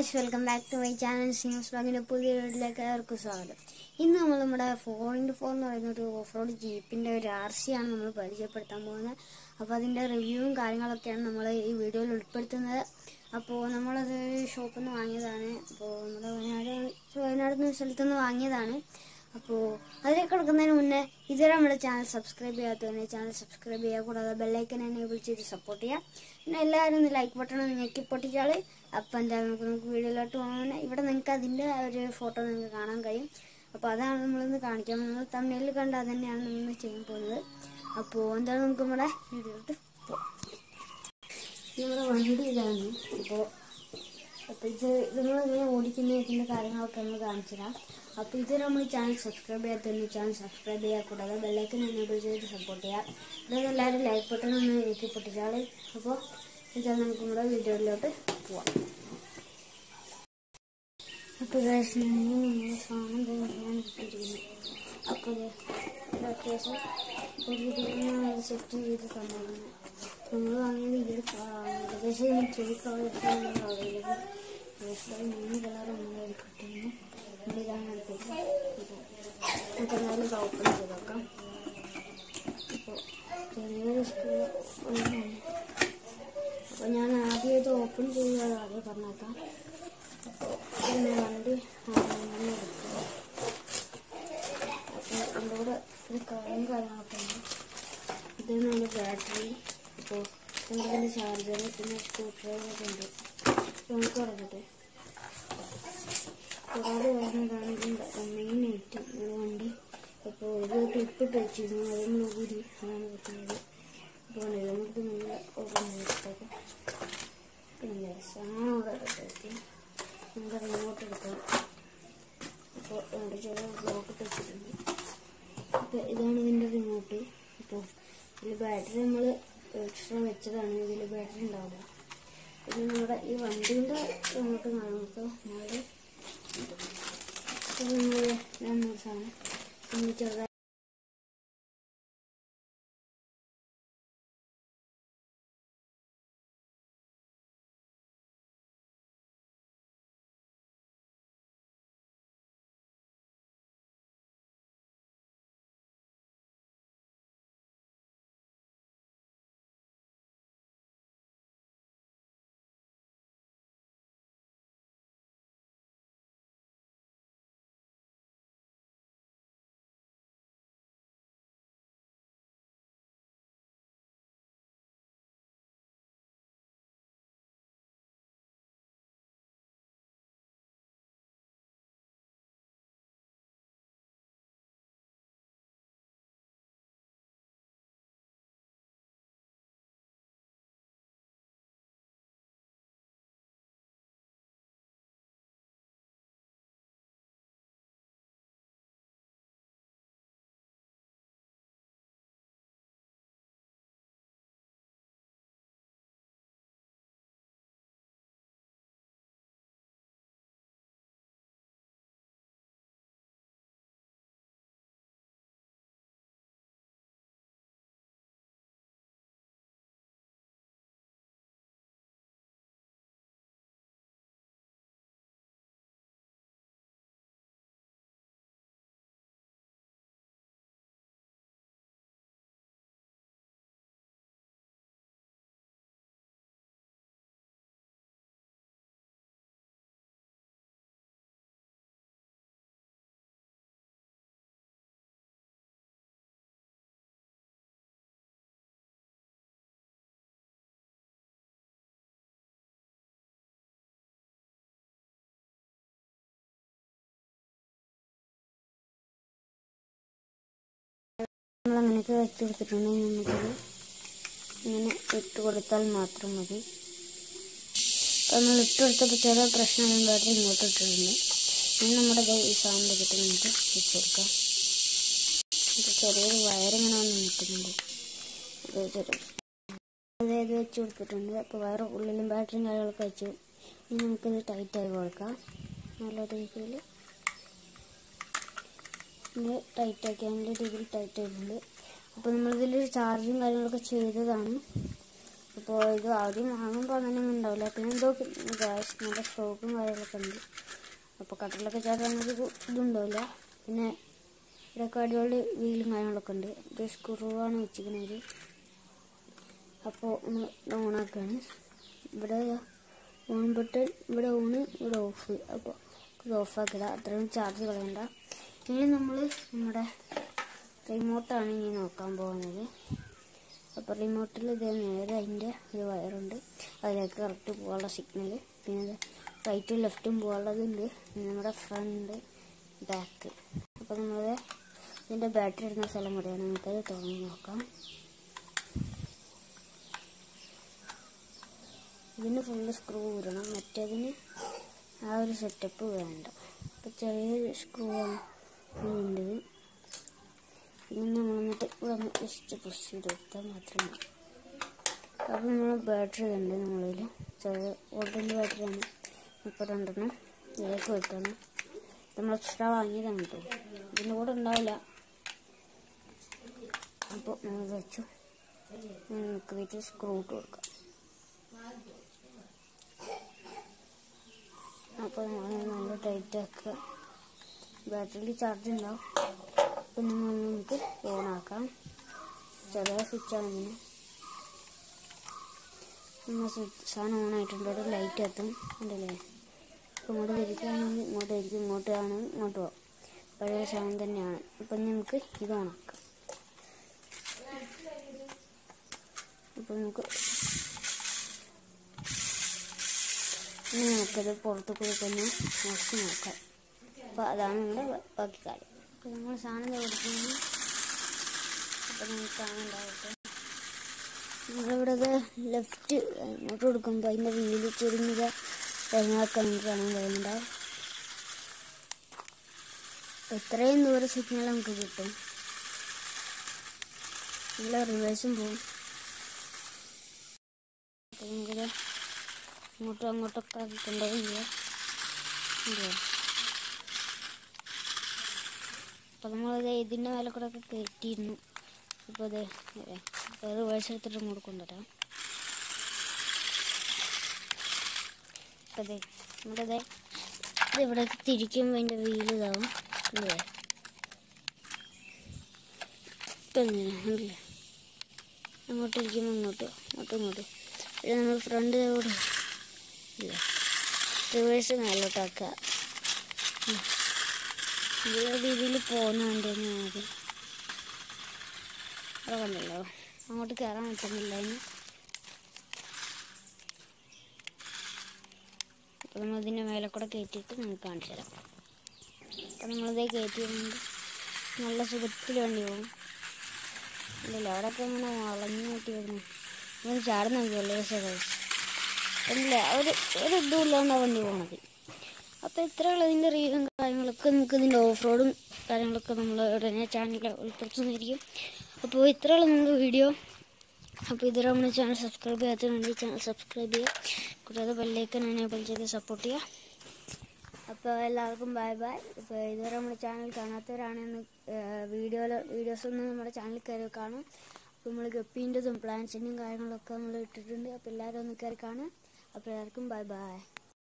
guys welcome back to my channel സിംഗസ് ബ്ലോഗിൻ്റെ പുതിയ വീട്ടിലേക്ക് ഏവർക്കും സ്വാഗതം ഇന്ന് നമ്മൾ നമ്മുടെ ഫോർ ഇൻറ്റു ഫോർ എന്ന് പറയുന്ന ഒരു ഓഫ് റോഡ് ജീപ്പിൻ്റെ ഒരു ആർ സി ആണ് നമ്മൾ പരിചയപ്പെടുത്താൻ പോകുന്നത് അപ്പോൾ അതിൻ്റെ റിവ്യൂവും കാര്യങ്ങളൊക്കെയാണ് നമ്മൾ ഈ വീഡിയോയിൽ ഉൾപ്പെടുത്തുന്നത് അപ്പോൾ നമ്മളത് ഷോപ്പിൽ നിന്ന് വാങ്ങിയതാണ് അപ്പോൾ നമ്മുടെ വയനാട് വയനാട് എന്ന സ്ഥലത്തു നിന്ന് വാങ്ങിയതാണ് അപ്പോൾ അതിലേക്ക് കിടക്കുന്നതിന് മുന്നേ ഇതുവരെ നമ്മുടെ ചാനൽ സബ്സ്ക്രൈബ് ചെയ്യാത്തതിന് ചാനൽ സബ്സ്ക്രൈബ് ചെയ്യുക കൂടാതെ ബെല്ലൈക്കൻ എനേബിൾ ചെയ്ത് സപ്പോർട്ട് ചെയ്യുക പിന്നെ എല്ലാവരും ഒന്ന് ലൈക്ക് ബട്ടൺ ഒന്ന് ഞെക്കി പൊട്ടിച്ചാൽ അപ്പം എന്തായാലും നമുക്ക് നമുക്ക് വീഡിയോയിലോട്ട് പോകുമ്പോൾ ഇവിടെ നിങ്ങൾക്ക് അതിൻ്റെ ഒരു ഫോട്ടോ നിങ്ങൾക്ക് കാണാൻ കഴിയും അപ്പോൾ അതാണ് നമ്മളിന്ന് കാണിക്കാൻ നിങ്ങൾ തമിഴിൽ കണ്ട് അത് തന്നെയാണ് നമ്മൾ ചെയ്യാൻ പോകുന്നത് അപ്പോൾ എന്തായാലും നമുക്ക് നമ്മുടെ വീഡിയോയിലോട്ട് പോകാം നമ്മുടെ വണ്ടി ഇതാണ് അപ്പോൾ അപ്പോൾ ഇത് നിങ്ങൾ ഇങ്ങനെ ഓടിക്കുന്ന ഇതിൻ്റെ കാര്യങ്ങളൊക്കെ നമ്മൾ കാണിച്ചു തരാം അപ്പോൾ ഇത് നമ്മൾ ചാനൽ സബ്സ്ക്രൈബ് ചെയ്യാത്തതിന് ചാനൽ സബ്സ്ക്രൈബ് ചെയ്യുക കൂടാതെ ബെല്ലൈക്കൻ എനേബിൾ ചെയ്ത് സപ്പോർട്ട് ചെയ്യുക ഇതൊക്കെ എല്ലാവരും ലൈക്ക് ബട്ടൺ ഒന്ന് ഞെക്കി പൊട്ടിച്ചാൽ അപ്പോൾ ഇതാ നമുക്ക് നമ്മുടെ വീഡിയോയിലോട്ട് പോവാം അപ്പോൾ guys, നമ്മൾ നമ്മുടെ സാധനം തന്നെയാണ് കിട്ടിയിരിക്കുന്നത് അപ്പോൾ ഇത് ഇത് അത്യാവശ്യം ഒരു രീതിയിൽ സെറ്റ് ചെയ്ത് തന്നിരുന്നു നമ്മൾ വാങ്ങിയത് ഈ ഒരു കളറാണ് ഏകദേശം ഇതിന് ത്രീ കളേഴ്സാണ് അവൈലബിൾ ഏകദേശം മൂന്ന് കളർ നമ്മൾ കിട്ടുന്നു നമ്മളിതാണ് എടുത്തത് അപ്പോൾ നമുക്ക് എന്തായാലും ഇത് ഓപ്പൺ ചെയ്ത് നോക്കാം അപ്പോൾ ചെറിയൊരു സ്ക്രൂ ഒന്നാണ് അപ്പോൾ ഞാൻ ആദ്യം ഇത് ഓപ്പൺ ചെയ്യുന്നത് ആദ്യം പറഞ്ഞേക്കാം അപ്പോൾ ഇതിന് വണ്ടി അങ്ങനെ എടുക്കുക അപ്പോൾ എൻ്റെ കൂടെ ഒരു കാര്യം കാര്യങ്ങളൊക്കെ ഉണ്ട് ഇതാണ് നമ്മുടെ ബാറ്ററി അപ്പോൾ ഇതിൻ്റെ ചാർജർ പിന്നെ സ്ക്രൂ ഡ്രൈവറൊക്കെ ഉണ്ട് അപ്പോൾ നമുക്ക് തുടങ്ങട്ടെ കൂടാതെ വരുന്നതാണ് ഇതിൻ്റെ മെയിൻ ഐറ്റം നമ്മുടെ വണ്ടി അപ്പോൾ ഇത് ക്ലിപ്പിട്ട് വെച്ചിരുന്നു അതൊന്ന് ഊരി അതാണ് പറ്റുന്നത് അപ്പോൾ നമുക്ക് നല്ല ഓപ്പൺ ചെയ്തിട്ടൊക്കെ പിന്നെ സാധനം അവിടെ ഇട്ടെത്തി നമുക്ക് റിമോട്ട് എടുക്കാം അപ്പോൾ ഇവിടെ ചെറിയ ബ്ലോക്ക് ഇട്ട് വെച്ചിട്ടുണ്ട് അപ്പോൾ ഇതാണ് ഇതിൻ്റെ റിമോട്ട് അപ്പോൾ ഇതിൽ ബാറ്ററി നമ്മൾ എക്സ്ട്രാ വെച്ചതാണ് ഇതിൽ ബാറ്ററി ഉണ്ടാവില്ല ഇത് നമ്മുടെ ഈ വണ്ടീൻ്റെ റിമോട്ട് നമുക്ക് നമ്മുടെ ഇത് നമ്മൾ നമ്മൾ സാധനം നമ്മൾ ചെറുതായി നമ്മൾ അങ്ങനെയൊക്കെ വെച്ച് കൊടുത്തിട്ടുണ്ടെങ്കിൽ നമുക്കത് ഇങ്ങനെ ഇട്ട് കൊടുത്താൽ മാത്രം മതി അപ്പോൾ നമ്മൾ ഇട്ട് കൊടുത്തപ്പോൾ ചെറിയ പ്രശ്നം ബാറ്ററി ഇങ്ങോട്ട് ഇട്ടിട്ടുണ്ട് ഇനി നമ്മുടെ ദേ ഈ സാധനം വെച്ചിട്ട് നമുക്ക് വെച്ച് കൊടുക്കാം ഇത് ചെറിയൊരു വയറിങ്ങനെ വന്ന് നിൽക്കുന്നുണ്ട് അത് ചെറിയ അതായത് വെച്ച് കൊടുത്തിട്ടുണ്ട് അപ്പോൾ വയറ് ഉള്ളിലും ബാറ്ററിയും കാര്യങ്ങളൊക്കെ വെച്ചു ഇനി നമുക്കിത് ടൈറ്റായി കൊടുക്കാം നല്ല രീതിയിൽ ഇത് ടൈറ്റാക്കി നല്ല രീതിയിൽ ടൈറ്റ് ആയിട്ടുണ്ട് അപ്പോൾ നമ്മളിതിൽ ചാർജും കാര്യങ്ങളൊക്കെ ചെയ്തതാണ് അപ്പോൾ ഇത് ആദ്യം വാങ്ങുമ്പോൾ അങ്ങനെയൊന്നും ഉണ്ടാവില്ല പിന്നെ എന്തോ ഗ്യാസ് നല്ല സ്റ്റോക്കും കാര്യങ്ങളൊക്കെ ഉണ്ട് അപ്പോൾ കട്ടറിലൊക്കെ ചാടാൻ ഒരു ഇതുണ്ടാവില്ല പിന്നെ ഇവിടെയൊക്കെ അടിപൊളി വീലും കാര്യങ്ങളൊക്കെ ഉണ്ട് ഇത് സ്ക്രൂവാണ് വെച്ചിരിക്കുന്നത് അപ്പോൾ നമ്മൾ ഓണാക്കുകയാണ് ഇവിടെ ഓൺ ബട്ടൺ ഇവിടെ ഓണ് ഇവിടെ ഓഫ് അപ്പോൾ ഇത് ഓഫാക്കില്ല അത്രയും ചാർജ് കളയണ്ട ഇനി നമ്മൾ നമ്മുടെ റിമോട്ടാണ് ഇനി നോക്കാൻ പോകുന്നത് അപ്പോൾ റിമോട്ടിൽ ഇത് നേരെ അതിൻ്റെ ഒരു വയറുണ്ട് അതിലേക്ക് കറക്റ്റ് പോകാനുള്ള സിഗ്നൽ പിന്നെ റൈറ്റും ലെഫ്റ്റും പോകാനുള്ളതുണ്ട് പിന്നെ നമ്മുടെ ഫ്രണ്ട് ബാക്ക് അപ്പോൾ നമ്മൾ ഇതിൻ്റെ ബാറ്ററി ഇടുന്ന സ്ഥലം കൂടെയാണ് നമുക്കത് തുറന്ന് നോക്കാം ഇതിന് ഫുള്ള് സ്ക്രൂ ഇടണം മറ്റേതിന് ആ ഒരു സെറ്റപ്പ് വേണ്ട അപ്പോൾ ചെറിയൊരു സ്ക്രൂ ആണ് ഉണ്ട് പിന്നെ നമ്മൾ എന്നിട്ട് ഇവിടെ ഒന്ന് ജസ്റ്റ് പ്രസ് ചെയ്ത് കൊടുത്താൽ മാത്രം മതി അപ്പോൾ നമ്മൾ ബാറ്ററി ഉണ്ട് നമ്മളിൽ ചെറിയ വോൾട്ടിൻ്റെ ബാറ്ററിയാണ് ഇപ്പോൾ രണ്ടെണ്ണം ഇതിലേക്ക് വെക്കണം നമ്മൾ എക്സ്ട്രാ വാങ്ങിയതാണ് കേട്ടോ ഇതിൻ്റെ കൂടെ ഉണ്ടാവില്ല അപ്പോൾ നമ്മൾ വെച്ചു നമുക്ക് വീട്ടിൽ സ്ക്രൂ ഇട്ട് കൊടുക്കാം അപ്പോൾ നമ്മൾ നല്ല ടൈറ്റ് ആക്കുക ബാറ്ററിയിൽ ചാർജ് ഉണ്ടാവും അപ്പം നമ്മൾ നമുക്ക് ഓൺ ആക്കാം ചെറിയ സ്വിച്ചാണ് ഇതിന് നമ്മൾ സ്വിച്ച് സാധനം ഓൺ ആയിട്ടുണ്ട് അവിടെ ലൈറ്റ് എത്തും ഉണ്ടല്ലേ അപ്പോൾ ഇങ്ങോട്ട് തിരിക്കുകയാണെങ്കിൽ ഇങ്ങോട്ട് തിരിക്കും ഇങ്ങോട്ട് ആണെങ്കിൽ ഇങ്ങോട്ട് പോകാം പഴയ സാധനം തന്നെയാണ് അപ്പം നമുക്ക് ഇത് ഓണാക്കാം അപ്പം നമുക്ക് ഇനി നമുക്കത് പുറത്ത് കൂടി തന്നെ നോക്കി നോക്കാം അപ്പോൾ അതാണ് നമ്മുടെ ബാക്കി കാര്യം അപ്പോൾ നമ്മൾ സാധനം കൊടുക്കുന്നു അപ്പോൾ നമുക്ക് കാണുന്നുണ്ടാവട്ടെ നമ്മളിവിടെ ലെഫ്റ്റ് ഇങ്ങോട്ട് കൊടുക്കുമ്പോൾ അതിൻ്റെ വീല് ചെരിഞ്ഞ കാര്യങ്ങളൊക്കെ നമുക്ക് കാണാൻ കഴിയുന്നുണ്ടാവും എത്രയും ദൂര സിഗ്നൽ നമുക്ക് കിട്ടും നല്ല റിവേഴ്സും പോകും അപ്പോൾ നമുക്കിത് ഇങ്ങോട്ടും അങ്ങോട്ടൊക്കെ ആക്കിക്കൊണ്ടേയില്ല അപ്പോൾ നമ്മളിത് ഇതിൻ്റെ മേലെ കൂടെ ഒക്കെ കയറ്റിയിരുന്നു ഇപ്പോൾ ഇത് ഇപ്പോൾ റിവേഴ്സ് എടുത്തിട്ട് ഇങ്ങോട്ട് കൊണ്ടുവരാം അപ്പോൾ അതെ നമ്മുടെ ഇത് ഇവിടെ തിരിക്കുമ്പോൾ അതിൻ്റെ വീല് ഇതാവും അല്ലേ ഇപ്പം ഉണ്ടല്ലേ അങ്ങോട്ട് ഇരിക്കുമ്പോൾ ഇങ്ങോട്ട് അങ്ങോട്ടും ഇങ്ങോട്ട് പിന്നെ നമ്മൾ ഫ്രണ്ട് കൂടെ ഇല്ലേ റിവേഴ്സ് മേലോട്ടാക്കുക നല്ല രീതിയിൽ പോകുന്നുണ്ട് ആദ്യം അവിടെ കണ്ടല്ലോ അങ്ങോട്ട് കയറാൻ പറ്റുന്നില്ല അതിന് അപ്പോൾ നമ്മൾ ഇതിൻ്റെ മേലെ കൂടെ കയറ്റിയിട്ട് നിങ്ങൾക്ക് കാണിച്ചു തരാം അപ്പം നമ്മളിതേ കയറ്റിയിട്ടുണ്ട് നല്ല സുഖത്തിൽ വണ്ടി പോകും ഇല്ലല്ലോ അവിടെയൊക്കെ ഇങ്ങനെ വളഞ്ഞു കൂട്ടി വരുന്നു ഇങ്ങനെ ചാടുന്ന നോക്കിയല്ലേ ഇല്ല ഒരു ഒരു ഇതും ഇല്ലാണ്ട് വണ്ടി പോണത് അപ്പോൾ ഇത്രയുള്ള ഇതിൻ്റെ റീലും കാര്യങ്ങളൊക്കെ നമുക്ക് ഇതിൻ്റെ ഓഫ് റോഡും കാര്യങ്ങളൊക്കെ നമ്മൾ ഉടനെ ചാനലിൽ ഉൾപ്പെടുത്തുന്നതായിരിക്കും അപ്പോൾ ഇത്രയുള്ള നമ്മുടെ വീഡിയോ അപ്പോൾ ഇതുവരെ നമ്മുടെ ചാനൽ സബ്സ്ക്രൈബ് ചെയ്യാത്തതുകൊണ്ട് ചാനൽ സബ്സ്ക്രൈബ് ചെയ്യുക കൂടാതെ ബെല്ലൈക്കൻ എനേബിൾ ചെയ്ത് സപ്പോർട്ട് ചെയ്യുക അപ്പോൾ എല്ലാവർക്കും ബൈ ബൈ ഇപ്പോൾ ഇതുവരെ നമ്മുടെ ചാനൽ കാണാത്തവരാണെന്ന് വീഡിയോയിൽ വീഡിയോസൊന്നും നമ്മുടെ ചാനലിൽ കയറി കാണും അപ്പോൾ നമ്മൾ ഗപ്പീൻ്റെതും പ്ലാൻസിൻ്റെയും കാര്യങ്ങളൊക്കെ നമ്മൾ ഇട്ടിട്ടുണ്ട് അപ്പോൾ എല്ലാവരും ഒന്ന് കയറി കാണും അപ്പോൾ എല്ലാവർക്കും ബൈ ബൈ